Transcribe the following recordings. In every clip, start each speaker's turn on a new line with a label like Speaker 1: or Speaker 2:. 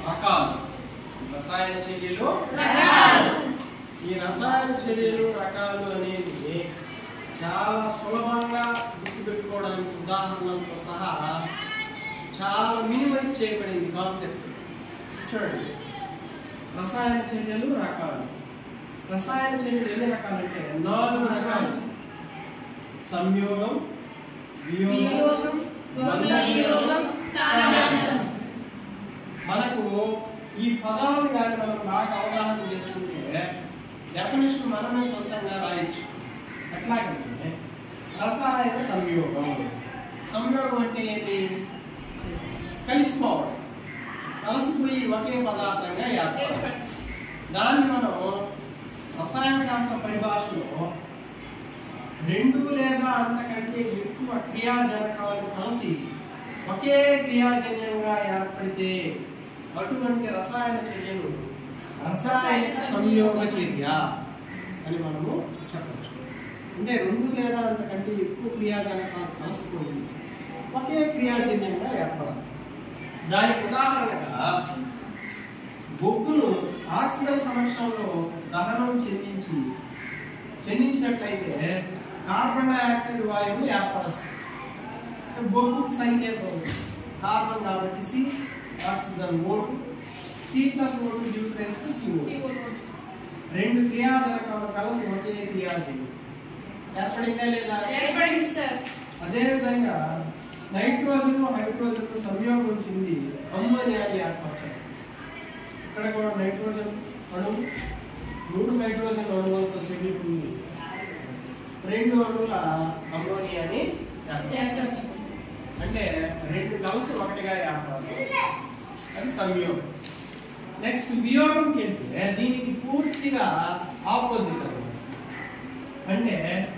Speaker 1: రకాలు రసాయన చర్యలు
Speaker 2: రకాలు.
Speaker 1: ఈ రసాయన చర్యలు రకాలు అనేది చాలా సులభంగా గుర్తుపెట్టుకోవడానికి ఉదాహరణలతో సహా చాలా మినిమైజ్ చేయబడింది కాన్సెప్ట్ చూడండి రసాయన చర్యలు రకాలు రసాయన చర్యలు ఎన్ని రకాలు అంటే నాలుగు రకాలు సంయోగం వియోగం
Speaker 2: వియోగం, ద్వంద్వ వియోగం, స్థానభ్రంశం.
Speaker 1: మనకు ఈ పదాలు కానీ మనం బాగా అవగాహన చేసుకుంటే డెఫినేషన్ మనమే సొంతంగా రాయొచ్చు ఎట్లాగంటే రసాయన సంయోగం సంయోగం అంటే ఏంటి కలిసిపోవడం కలిసిపోయి ఒకే పదార్థంగా ఏర్పడడం దాన్ని మనం రసాయన శాస్త్ర పరిభాషలో రెండు లేదా అంతకంటే ఎక్కువ క్రియాజనకాలు కలిసి ఒకే క్రియాజన్యంగా ఏర్పడితే అటువంటి రసాయన చర్యను రసాయనిక సంయోగ చర్య అని మనము చెప్పవచ్చు అంటే రెండు లేదా అంతకంటే ఎక్కువ క్రియాజనకాలు కలుసుకొని ఒకే క్రియాజన్యంగా ఏర్పడాలి దానికి ఉదాహరణగా బొగ్గును ఆక్సిజన్ సమక్షంలో దహనం చెందించి చెందించినట్లయితే కార్బన్ డైఆక్సైడ్ వాయువు ఏర్పరుస్తుంది సో బొగ్గు సంకేతం కార్బన్ కాబట్టి C oxygen O two C plus O two జ్యూస్ రేస్ టు సి రెండు క్రియాజనకాలు కలిసి ఒకే క్రియాజనం ఏర్పడిందా లేదా
Speaker 2: ఏర్పడింది సార్
Speaker 1: అదే విధంగా నైట్రోజన్ హైడ్రోజన్ సంయోగం చెంది అమ్మోనియాని ఏర్పరచారు ఇక్కడ కూడా నైట్రోజన్ అణువు మూడు నైట్రోజన్ అణువులతో చెందుతుంది రెండు అణువుల అమ్మోనియాని ఏర్పరచారు
Speaker 2: ఏర్పరచుకుంది.
Speaker 1: అంటే రెండు కలిసి ఒకటిగా ఏర్పడాలి అది సంయోగం నెక్స్ట్ వియోగంకి వెళ్తే దీనికి పూర్తిగా ఆపోజిట్ అన్నమాట అంటే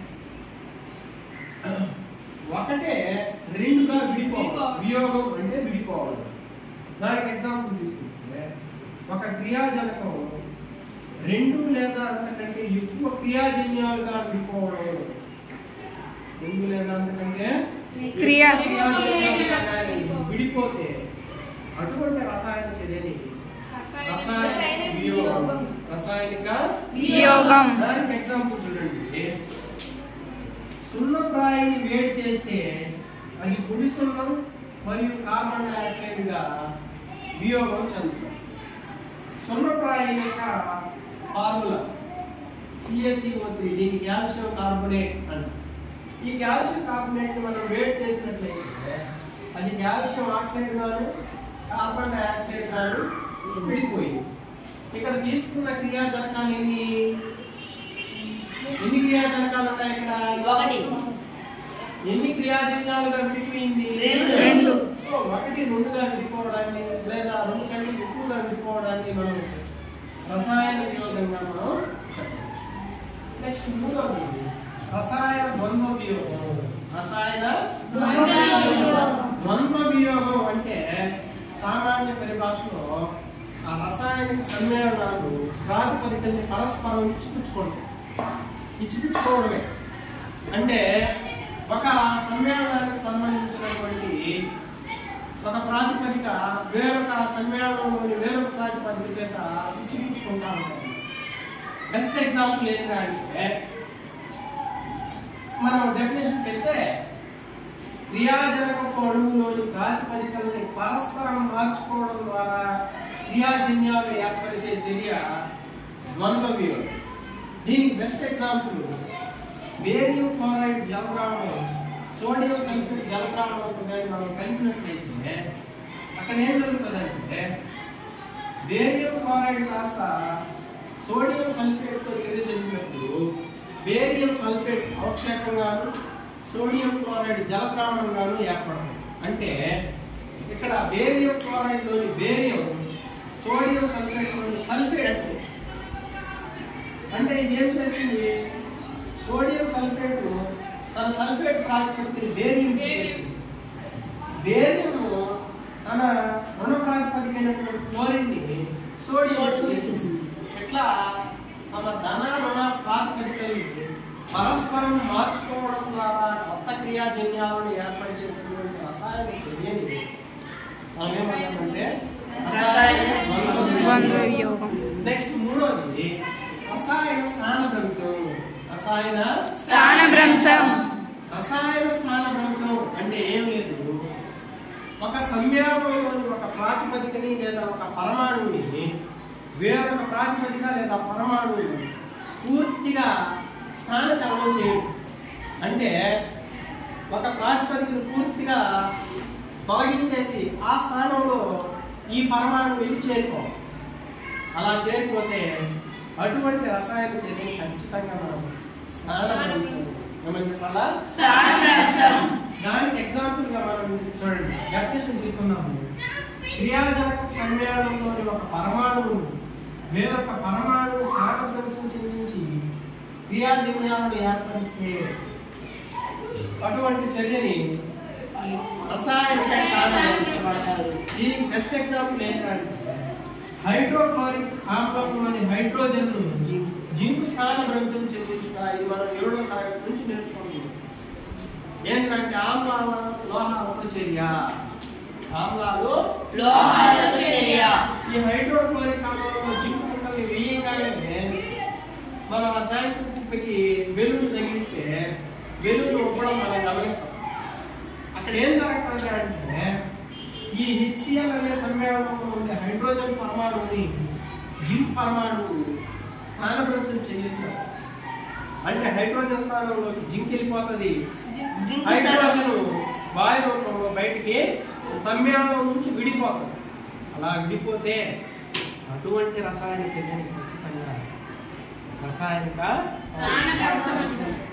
Speaker 1: ఒకటే రెండుగా విడిపోవాలి వియోగం అంటే విడిపోవాలి దానికి ఎగ్జాంపుల్ తీసుకుంటే ఒక క్రియాజనకం రెండు లేదా అంతకంటే ఎక్కువ క్రియాజన్యాలుగా విడిపోవడం రెండు లేదా అంతకంటే
Speaker 3: క్రియా
Speaker 1: క్రియాజన్యాలుగా విడిపోతే అటువంటి రసాయన చర్యని రసాయన వియోగం రసాయనిక
Speaker 3: వియోగం
Speaker 1: దానికి ఎగ్జాంపుల్ చూడండి సున్నప్రాయిని వేడి చేస్తే అది పొడి సున్నం మరియు కార్బన్ డైఆక్సైడ్ గా వియోగం చెందుతుంది సున్నప్రాయి యొక్క ఫార్ములా సిఎస్ఈఓ దీనికి కాల్షియం కార్బోనేట్ అంట ఈ కాల్షియం కార్బోనేట్ మనం వేడి చేసినట్లయితే అది కాల్షియం ఆక్సైడ్ గాను కార్బన్ డైఆక్సైడ్ గాను విడిపోయింది ఇక్కడ తీసుకున్న క్రియాజనకాలు ఎన్ని ఎన్ని క్రియాజనకాలు ఉన్నాయి ఇక్కడ
Speaker 2: ఒకటి
Speaker 1: ఎన్ని క్రియాజన్యాలుగా విడిపోయింది
Speaker 3: రెండు.
Speaker 1: సో ఒకటి రెండుగా విడిపోవడాన్ని లేదా రెండు కంటే ఎక్కువగా విడిపోవడాన్ని మనం రసాయన వియోగంగా మనం చెప్పవచ్చు నెక్స్ట్ మూడవది రసాయన ద్వంద్వ వియోగం రసాయన
Speaker 2: ద్వంద్వ వియోగం.
Speaker 1: ద్వంద్వ వియోగం అంటే సామాన్య పరిభాషలో ఆ రసాయనిక సమ్మేళనాలు ప్రాతిపదికల్ని పరస్పరం ఇచ్చిపుచ్చుకోవడం ఇచ్చిపుచ్చుకోవడమే అంటే ఒక సమ్మేళనానికి సంబంధించినటువంటి ఒక ప్రాతిపదిక వేరొక సమ్మేళనంలోని వేరొక ప్రాతిపదిక చేత ఇచ్చిపుచ్చుకుంటా ఉంటాం బెస్ట్ ఎగ్జాంపుల్ ఏంటంటే అంటే మనం డెఫినేషన్ పెడితే క్రియాజనకపు అణువులోని ప్రాతిపదికల్ని పరస్పరం మార్చుకోవడం ద్వారా క్రియాజన్యాలు ఏర్పరిచే చర్య ద్వంద్వ వియోగం దీనికి బెస్ట్ ఎగ్జాంపుల్ బేరియం క్లోరైడ్ జలద్రావణం సోడియం సల్ఫేట్ జలద్రావణంతో కానీ మనం కలిపినట్లయితే అక్కడ ఏం జరుగుతుందంటే బేరియం క్లోరైడ్ కాస్త సోడియం సల్ఫేట్ తో చర్య చెందినప్పుడు బేరియం సల్ఫేట్ అవక్షేపంగాను సోడియం క్లోరైడ్ జలద్రావణంగాను ఏర్పడతాయి అంటే ఇక్కడ బేరియం క్లోరైడ్ లోని బేరియం సోడియం సల్ఫేట్ లోని సల్ఫేట్ అంటే ఇది ఏం చేసింది సోడియం సల్ఫేట్ తన సల్ఫేట్ ప్రాతిపదికని బేరియం చేసింది బేరియం తన రుణ ప్రాతిపదికైనటువంటి క్లోరిన్ ని సోడియం చేసేసింది ఎట్లా తమ ధన రుణ ప్రాతిపదికని పరస్పరం మార్చుకోవడం ద్వారా కొత్త క్రియాజన్యాలను ఏర్పరిచేటటువంటి రసాయన చర్యని మనం ఏమంటామంటే రసాయన రసాయన
Speaker 3: స్థానభ్రంశం
Speaker 1: రసాయన స్థాన భ్రంశం అంటే ఏం లేదు ఒక సంయోగంలోని ఒక ప్రాతిపదికని లేదా ఒక పరమాణువుని వేరొక ప్రాతిపదిక లేదా పరమాణువుని పూర్తిగా స్థాన చలనం చేయడం అంటే ఒక ప్రాతిపదికను పూర్తిగా తొలగించేసి ఆ స్థానంలో ఈ పరమాణువు వెళ్ళి చేరుకోవాలి అలా చేరిపోతే అటువంటి రసాయన చర్యని ఖచ్చితంగా మనం స్థాన భ్రంశం ఏమని చెప్పాలా
Speaker 2: స్థానభ్రంశం
Speaker 1: దానికి ఎగ్జాంపుల్ గా మనం చూడండి డెఫినేషన్ తీసుకున్నాము క్రియాజనక సమ్మేళనంలోని ఒక పరమాణువు వేరొక పరమాణువు స్థానభ్రంశం చెందించి క్రియాజన్యాలను ఏర్పరిస్తే అటువంటి చర్యని రసాయన స్థానభ్రంశం అంటారు. దీనికి బెస్ట్ ఎగ్జాంపుల్ ఏంటంటే హైడ్రోక్లోరిక్ ఆమ్లంలోని హైడ్రోజన్ జింక్ స్థాన భ్రంశం చెందించుట ఇది మనం ఏడో తరగతి నుంచి నేర్చుకుంటున్నాం ఏంటంటే ఆమ్లాల లోహాలతో చర్య ఆమ్లాలు
Speaker 2: లోహాలతో చర్య.
Speaker 1: ఈ హైడ్రోక్లోరిక్ ఆమ్లంలో జింక్ ముక్కల్ని వేయగానే మనం ఆ శాంతి కుప్పకి వెలుగు తగిలిస్తే వెలుగు ఉప్పడం మనం గమనిస్తాం అక్కడ ఏం జరుగుతుంది అంటే ఈ హెచ్సిఎల్ అనే సమ్మేళనంలో ఉండే హైడ్రోజన్ పరమాణువుని జింక్ పరమాణువు స్థానభ్రంశం చేసేస్తారు అంటే హైడ్రోజన్ స్థానంలోకి జింక్ వెళ్ళిపోతుంది
Speaker 2: జింక్
Speaker 1: హైడ్రోజన్ వాయు రూపంలో బయటికి సమ్మేళనం నుంచి విడిపోతుంది అలా విడిపోతే అటువంటి రసాయన చర్యని ఖచ్చితంగా రసాయనిక
Speaker 2: స్థానభ్రంశం.